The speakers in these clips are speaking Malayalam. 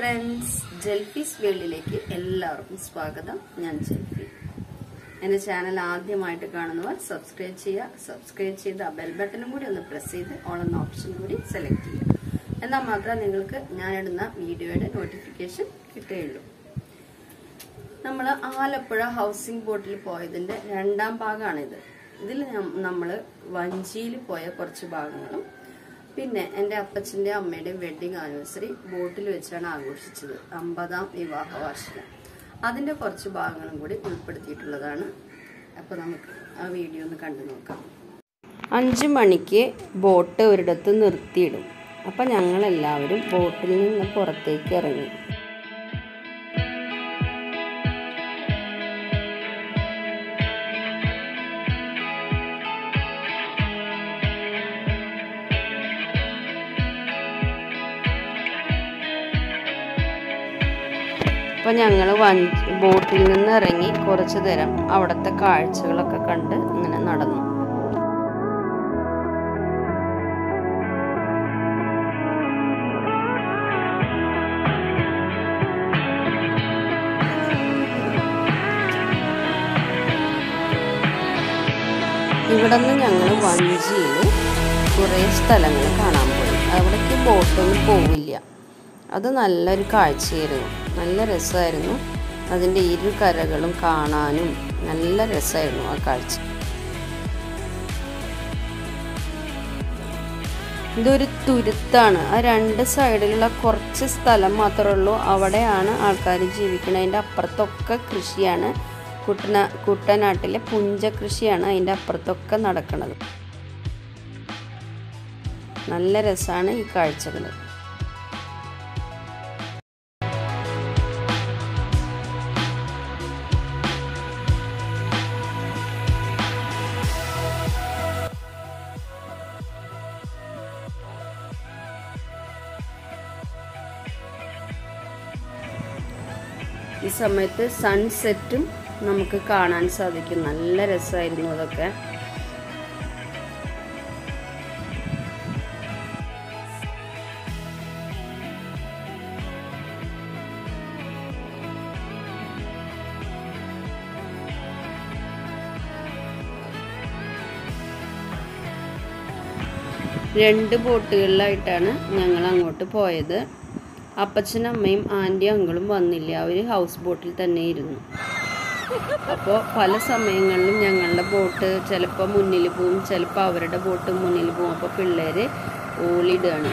ഫ്രണ്ട്സ് ജെൽഫീസ് വേൾഡിലേക്ക് എല്ലാവർക്കും സ്വാഗതം ഞാൻ ജെൽഫി എന്റെ ചാനൽ ആദ്യമായിട്ട് കാണുന്നവർ സബ്സ്ക്രൈബ് ചെയ്യുക സബ്സ്ക്രൈബ് ചെയ്ത് ആ ബെൽ ബട്ടണും കൂടി ഒന്ന് പ്രസ് ചെയ്ത് ഓൾ എന്ന ഓപ്ഷൻ കൂടി സെലക്ട് ചെയ്യുക എന്നാൽ മാത്രമേ നിങ്ങൾക്ക് ഞാനിടുന്ന വീഡിയോയുടെ നോട്ടിഫിക്കേഷൻ കിട്ടുകയുള്ളൂ നമ്മൾ ആലപ്പുഴ ഹൗസിംഗ് ബോട്ടിൽ പോയതിന്റെ രണ്ടാം ഭാഗമാണിത് ഇതിൽ നമ്മൾ വഞ്ചിയിൽ പോയ കുറച്ച് ഭാഗങ്ങളും പിന്നെ എൻ്റെ അപ്പച്ചൻ്റെ അമ്മയുടെയും വെഡിങ് ആനിവേഴ്സറി ബോട്ടിൽ വെച്ചാണ് ആഘോഷിച്ചത് അമ്പതാം വിവാഹ വാർഷികം അതിൻ്റെ കുറച്ച് ഭാഗങ്ങളും കൂടി ഉൾപ്പെടുത്തിയിട്ടുള്ളതാണ് അപ്പോൾ നമുക്ക് ആ വീഡിയോ ഒന്ന് കണ്ടു നോക്കാം അഞ്ച് മണിക്ക് ബോട്ട് ഒരിടത്ത് നിർത്തിയിടും അപ്പം ഞങ്ങളെല്ലാവരും ബോട്ടിൽ നിന്ന് പുറത്തേക്ക് ഇറങ്ങി അപ്പോൾ ഞങ്ങൾ വൻ ബോട്ടിൽ നിന്ന് ഇറങ്ങി കുറച്ചു നേരം അവിടുത്തെ കാഴ്ചകളൊക്കെ കണ്ട് ഇങ്ങനെ നടന്നു ഇവിടെ നിന്ന് ഞങ്ങൾ വഞ്ചിയിൽ കുറേ സ്ഥലങ്ങൾ കാണാൻ പോയി അവിടേക്ക് ബോട്ടൊന്നും പോവില്ല അത് നല്ലൊരു കാഴ്ചയായിരുന്നു നല്ല രസമായിരുന്നു അതിൻ്റെ ഇരു കരകളും കാണാനും നല്ല രസമായിരുന്നു ആ കാഴ്ച ഇതൊരു തുരുത്താണ് ആ രണ്ട് സൈഡിലുള്ള കുറച്ച് സ്ഥലം മാത്രമേ ഉള്ളൂ അവിടെയാണ് ആൾക്കാർ ജീവിക്കുന്നത് അതിൻ്റെ അപ്പുറത്തൊക്കെ കൃഷിയാണ് കുട്ടന കുട്ടനാട്ടിലെ പുഞ്ച കൃഷിയാണ് അതിൻ്റെ അപ്പുറത്തൊക്കെ നടക്കുന്നത് നല്ല രസമാണ് ഈ കാഴ്ചകൾ ഈ സമയത്ത് സൺസെറ്റും നമുക്ക് കാണാൻ സാധിക്കും നല്ല രസമായിരുന്നു അതൊക്കെ രണ്ട് ബോട്ടുകളിലായിട്ടാണ് ഞങ്ങൾ അങ്ങോട്ട് പോയത് അപ്പച്ചനും അമ്മയും ആൻറ്റിയും അങ്കിളും വന്നില്ല അവർ ഹൗസ് ബോട്ടിൽ തന്നെ ഇരുന്നു അപ്പോൾ പല സമയങ്ങളിലും ഞങ്ങളുടെ ബോട്ട് ചിലപ്പോൾ മുന്നിൽ പോവും ചിലപ്പോൾ അവരുടെ ബോട്ട് മുന്നിൽ പോവും അപ്പോൾ പിള്ളേർ ഓളിടുകയാണ്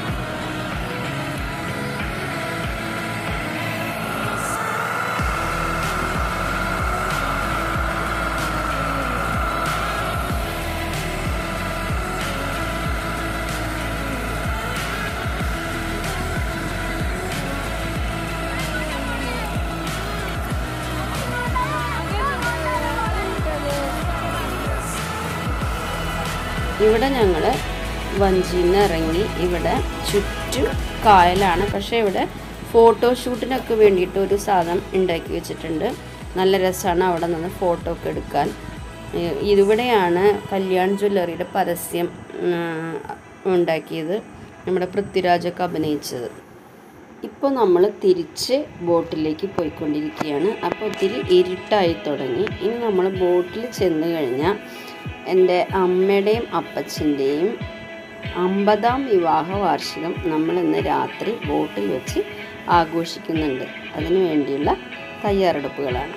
ഇവിടെ ഞങ്ങൾ വഞ്ചിയിൽ നിന്ന് ഇറങ്ങി ഇവിടെ ചുറ്റും കായലാണ് പക്ഷേ ഇവിടെ ഫോട്ടോഷൂട്ടിനൊക്കെ വേണ്ടിയിട്ട് ഒരു സാധനം ഉണ്ടാക്കി വെച്ചിട്ടുണ്ട് നല്ല രസമാണ് അവിടെ നിന്ന് ഫോട്ടോ ഒക്കെ എടുക്കാൻ ഇവിടെയാണ് കല്യാൺ ജ്വല്ലറിയുടെ പരസ്യം ഉണ്ടാക്കിയത് നമ്മുടെ പൃഥ്വിരാജൊക്കെ അഭിനയിച്ചത് ഇപ്പോൾ നമ്മൾ തിരിച്ച് ബോട്ടിലേക്ക് പോയിക്കൊണ്ടിരിക്കുകയാണ് അപ്പോൾ ഒത്തിരി ഇരുട്ടായി തുടങ്ങി ഇനി നമ്മൾ ബോട്ടിൽ ചെന്ന് കഴിഞ്ഞാൽ എൻ്റെ അമ്മയുടെയും അപ്പച്ചൻ്റെയും അമ്പതാം വിവാഹ വാർഷികം നമ്മൾ ഇന്ന് രാത്രി ബോട്ടിൽ വെച്ച് ആഘോഷിക്കുന്നുണ്ട് അതിനു വേണ്ടിയുള്ള തയ്യാറെടുപ്പുകളാണ്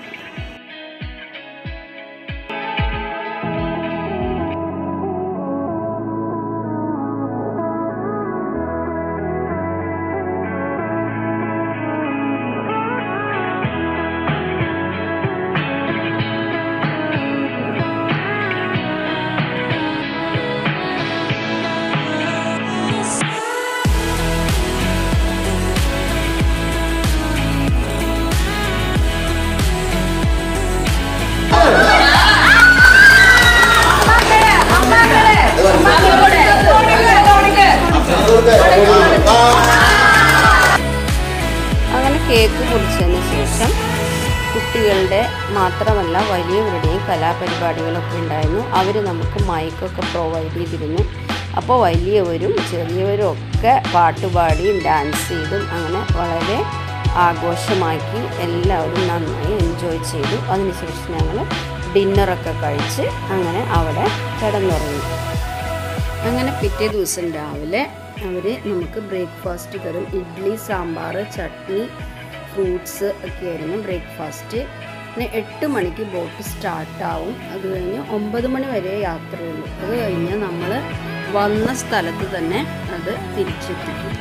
അങ്ങനെ കേക്ക് മുറിച്ചതിന് ശേഷം കുട്ടികളുടെ മാത്രമല്ല വലിയവരുടെയും കലാപരിപാടികളൊക്കെ ഉണ്ടായിരുന്നു അവർ നമുക്ക് മൈക്കൊക്കെ പ്രൊവൈഡ് ചെയ്തിരുന്നു അപ്പോൾ വലിയവരും ചെറിയവരും ഒക്കെ പാട്ടുപാടിയും ഡാൻസ് ചെയ്തും അങ്ങനെ വളരെ ആഘോഷമാക്കി എല്ലാവരും നന്നായി എൻജോയ് ചെയ്തു അതിനുശേഷം ഞങ്ങൾ ഡിന്നറൊക്കെ കഴിച്ച് അങ്ങനെ അവിടെ കിടന്നുറങ്ങി അങ്ങനെ പിറ്റേ ദിവസം രാവിലെ അവർ നമുക്ക് ബ്രേക്ക്ഫാസ്റ്റ് തരും ഇഡ്ഡലി സാമ്പാർ ചട്നി ഫ്രൂട്ട്സ് ഒക്കെയായിരുന്നു ബ്രേക്ക്ഫാസ്റ്റ് പിന്നെ എട്ട് മണിക്ക് ബോട്ട് സ്റ്റാർട്ടാവും അത് കഴിഞ്ഞ് ഒമ്പത് മണി വരെ യാത്രയുള്ളൂ അത് കഴിഞ്ഞ് നമ്മൾ വന്ന സ്ഥലത്ത് തന്നെ അത് തിരിച്ചെത്തിക്കും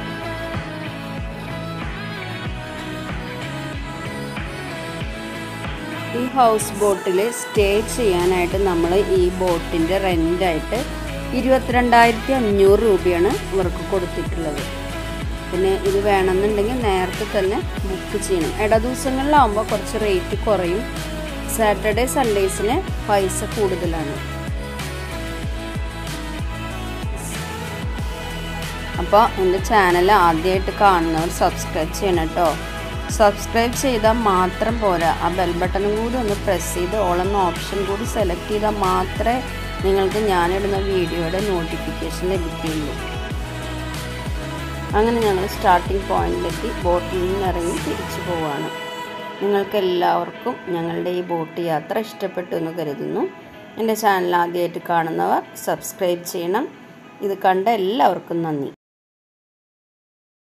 ഈ ഹൗസ് ബോട്ടിൽ സ്റ്റേ ചെയ്യാനായിട്ട് നമ്മൾ ഈ ബോട്ടിൻ്റെ റെൻ്റായിട്ട് ഇരുപത്തിരണ്ടായിരത്തി അഞ്ഞൂറ് രൂപയാണ് ഇവർക്ക് കൊടുത്തിട്ടുള്ളത് പിന്നെ ഇത് വേണമെന്നുണ്ടെങ്കിൽ നേരത്തെ തന്നെ ബുക്ക് ചെയ്യണം ഇട ദിവസങ്ങളിലാവുമ്പോൾ കുറച്ച് റേറ്റ് കുറയും സാറ്റർഡേ സൺഡേസിന് പൈസ കൂടുതലാണ് അപ്പോൾ എൻ്റെ ചാനൽ ആദ്യമായിട്ട് കാണുന്നവർ സബ്സ്ക്രൈബ് ചെയ്യണം കേട്ടോ സബ്സ്ക്രൈബ് ചെയ്താൽ മാത്രം പോരാ ആ ബെൽ ബട്ടണും കൂടി ഒന്ന് പ്രസ് ചെയ്ത് ഓളെന്ന ഓപ്ഷൻ കൂടി സെലക്ട് ചെയ്താൽ മാത്രമേ നിങ്ങൾക്ക് ഞാനിടുന്ന വീഡിയോയുടെ നോട്ടിഫിക്കേഷൻ ലഭിക്കുകയുള്ളൂ അങ്ങനെ ഞങ്ങൾ സ്റ്റാർട്ടിംഗ് പോയിന്റിലെത്തി ബോട്ടിൽ നിന്ന് ഇറങ്ങി തിരിച്ചു പോവാണ് നിങ്ങൾക്ക് എല്ലാവർക്കും ഞങ്ങളുടെ ഈ ബോട്ട് യാത്ര ഇഷ്ടപ്പെട്ടു എന്ന് കരുതുന്നു എൻ്റെ ചാനൽ ആദ്യമായിട്ട് കാണുന്നവർ സബ്സ്ക്രൈബ് ചെയ്യണം ഇത് കണ്ട എല്ലാവർക്കും നന്ദി